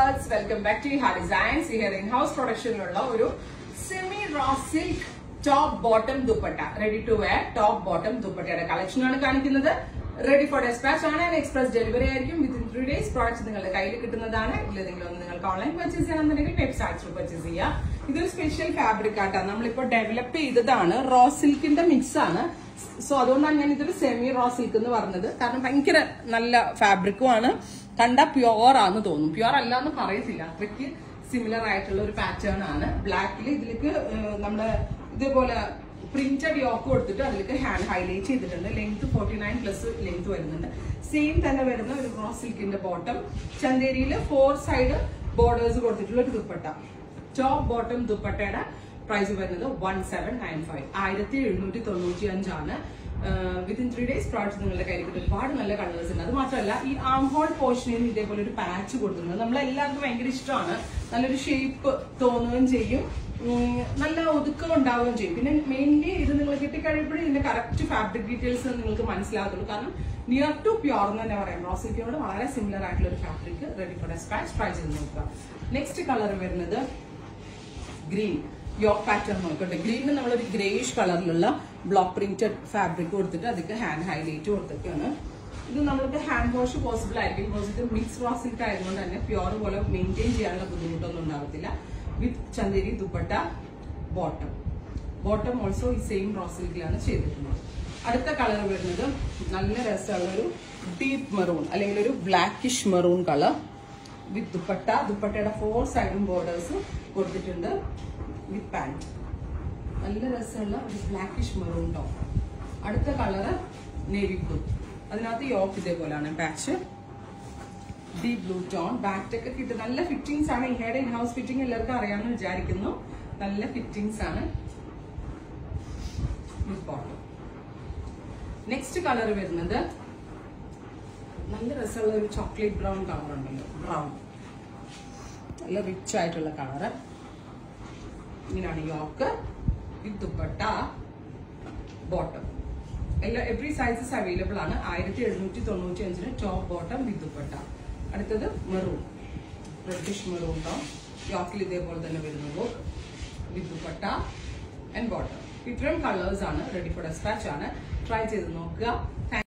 viewers welcome back to ഹാ designs here in house പ്രൊഡക്ഷനിലുള്ള ഒരു semi raw silk top bottom dupatta ready to wear top bottom ദുപ്പട്ടയുടെ collection ആണ് കാണിക്കുന്നത് ready for dispatch ആണ് express delivery ആയിരിക്കും വിത്തിൻ ത്രീ ഡേയ്സ് പ്രോഡക്റ്റ് നിങ്ങളുടെ കയ്യിൽ കിട്ടുന്നതാണ് ഇല്ല നിങ്ങൾ ഒന്ന് നിങ്ങൾക്ക് ഓൺലൈൻ പർച്ചേസ് ചെയ്യണമെന്നുണ്ടെങ്കിൽ വെബ്സൈറ്റ് ത്രൂ പർച്ചേസ് ചെയ്യാം ഇതൊരു സ്പെഷ്യൽ ഫാബ്രിക് ആട്ടാണ് നമ്മളിപ്പോ ഡെവലപ്പ് ചെയ്തതാണ് റോ സിൽക്കിന്റെ മിക്സ് ആണ് സോ അതുകൊണ്ടാണ് ഞാൻ ഇതൊരു സെമി റോ സിൽക്ക് എന്ന് പറഞ്ഞത് കാരണം ഭയങ്കര നല്ല ഫാബ്രിക്കും ആണ് കണ്ട പ്യുവർ ആണെന്ന് തോന്നും പ്യുവർ അല്ല എന്ന് പറയത്തില്ല അത്രയ്ക്ക് സിമിലർ ആയിട്ടുള്ള ഒരു പാറ്റേൺ ആണ് ബ്ലാക്കിൽ ഇതിലേക്ക് ഏഹ്, നമ്മുടെ ഇതേപോലെ പ്രിന്റഡ് യോക്ക് കൊടുത്തിട്ട് അതിലേക്ക് ഹാൻഡ് ഹൈലൈറ്റ് ചെയ്തിട്ടുണ്ട് length forty nine plus length വരുന്നുണ്ട് സെയിം തന്നെ വരുന്ന ഒരു റോ സിൽക്കിന്റെ ബോട്ടം ചന്തേരിയിൽ ഫോർ സൈഡ് ബോർഡേഴ്സ് കൊടുത്തിട്ടുള്ള ഒരു ദുപ്പട്ട ടോപ്പ് ബോട്ടം ദുപ്പട്ടയുടെ പ്രൈസ് വരുന്നത് വൺ സെവൻ നയൻ ഫൈവ് ആയിരത്തി എഴുന്നൂറ്റി തൊണ്ണൂറ്റി അഞ്ചാണ് വിത്തിൻ ത്രീ ഡേയ്സ് പ്രോഡക്റ്റ് നിങ്ങളുടെ കയ്യിൽ കിട്ടും ഒരുപാട് നല്ല കളേഴ്സ് ഉണ്ട് അത് മാത്രമല്ല ഈ ആം ഹോൾ പോർഷനിൽ ഇതേപോലെ ഒരു പാച്ച് കൊടുക്കുന്നത് നമ്മളെല്ലാവർക്കും ഭയങ്കര ഇഷ്ടമാണ് നല്ലൊരു ഷേപ്പ് തോന്നുകയും ചെയ്യും ഉം, നല്ല ഒതുക്കം ഉണ്ടാവുകയും ചെയ്യും പിന്നെ മെയിൻലി ഇത് നിങ്ങൾ കിട്ടിക്കഴിയുമ്പോഴേ ഇതിന്റെ കറക്റ്റ് ഫാബ്രിക് ഡീറ്റെയിൽസ് നിങ്ങൾക്ക് മനസ്സിലാകത്തുള്ളൂ കാരണം നിയർ ടു പ്യോർ എന്ന് തന്നെ പറയാം റോസിൽക്കിനോട് വളരെ സിമിലർ ആയിട്ടുള്ള ഒരു fabric ready for dispatch try ചെയ്ത് നോക്കുക നെക്സ്റ്റ് കളർ വരുന്നത് ഗ്രീൻ യോക്ക് പാറ്റേൺ നോക്കട്ടെ ഗ്രീനിൽ നമ്മളൊരു ഗ്രേയിഷ് കളറിലുള്ള ബ്ലോക്ക് പ്രിന്റഡ് ഫാബ്രിക് കൊടുത്തിട്ട് അതിക്ക് ഹാൻഡ് ഹൈലൈറ്റ് കൊടുത്തിട്ടാണ് ഇത് നമ്മൾക്ക് ഹാൻഡ് വാഷ് പോസിബിൾ ആയിരിക്കും ബിക്കോസ് ഇത് മിക്സ് വാ സിൽക്ക് ആയതുകൊണ്ട് തന്നെ പ്യോർ പോലെ മെയിൻറ്റെയിൻ ചെയ്യാനുള്ള ബുദ്ധിമുട്ടൊന്നും ഉണ്ടാകത്തില്ല with Chanderi dupatta bottom bottom also ഈ സെയിം റോ സിൽക്കിലാണ് ചെയ്തിട്ടുള്ളത് അടുത്ത കളർ വരുന്നത് നല്ല രസമുള്ള ഒരു ഡീപ്പ് മെറൂൺ അല്ലെങ്കിൽ ഒരു blackish maroon colour with dupatta ദുപ്പട്ടയുടെ ഫോർ സൈഡും ബോർഡേഴ്സ് കൊടുത്തിട്ടുണ്ട് വിത്ത് പാൻറ് നല്ല രസമുള്ള ഒരു ബ്ലാക്കിഷ് മെറൂൺ ടോപ്പ് അടുത്ത കളറ് നേവി ബ്ലൂ അതിനകത്ത് യോക്ക് ഇതേപോലെയാണ് പാച്ച് ഡീപ് ബ്ലൂ ടോൺ ബാറ്റൊക്കെ കിട്ടും നല്ല ഫിറ്റിംഗ്സ് ആണ് ഇഹയുടെ ഇൻ ഹൗസ് ഫിറ്റിംഗ് എല്ലാവർക്കും അറിയാമെന്ന് വിചാരിക്കുന്നു നല്ല ഫിറ്റിംഗ്സ് ആണ് ബോട്ടം നെക്സ്റ്റ് കളർ വരുന്നത് നല്ല രസമുള്ള ഒരു ചോക്ലേറ്റ് ബ്രൗൺ കളർ ഉണ്ടല്ലോ ബ്രൗൺ നല്ല റിച്ച് ആയിട്ടുള്ള കളറ് ഇങ്ങനെയാണ് യോക്ക് വിത്ത് ദുപ്പട്ട ബോട്ടം എല്ലാ എവറി സൈസസ് അവൈലബിൾ ആണ് ആയിരത്തി എഴുന്നൂറ്റി തൊണ്ണൂറ്റി അഞ്ചിന് ടോപ്പ് ബോട്ടം വിത്ത് ദുപ്പട്ട അടുത്തത് മെറൂൺ റെഡിഷ് മെറൂൺ ടോപ്പ് യോക്കിൽ ഇതേപോലെ തന്നെ വരുന്നത് വിത്ത് ദുപ്പട്ട ആൻഡ് ബോട്ടം ഇത്രയും കളേഴ്സ് ആണ് റെഡി ഫോർ ഡെസ്പാച്ച് ആണ് ട്രൈ ചെയ്ത് നോക്കുക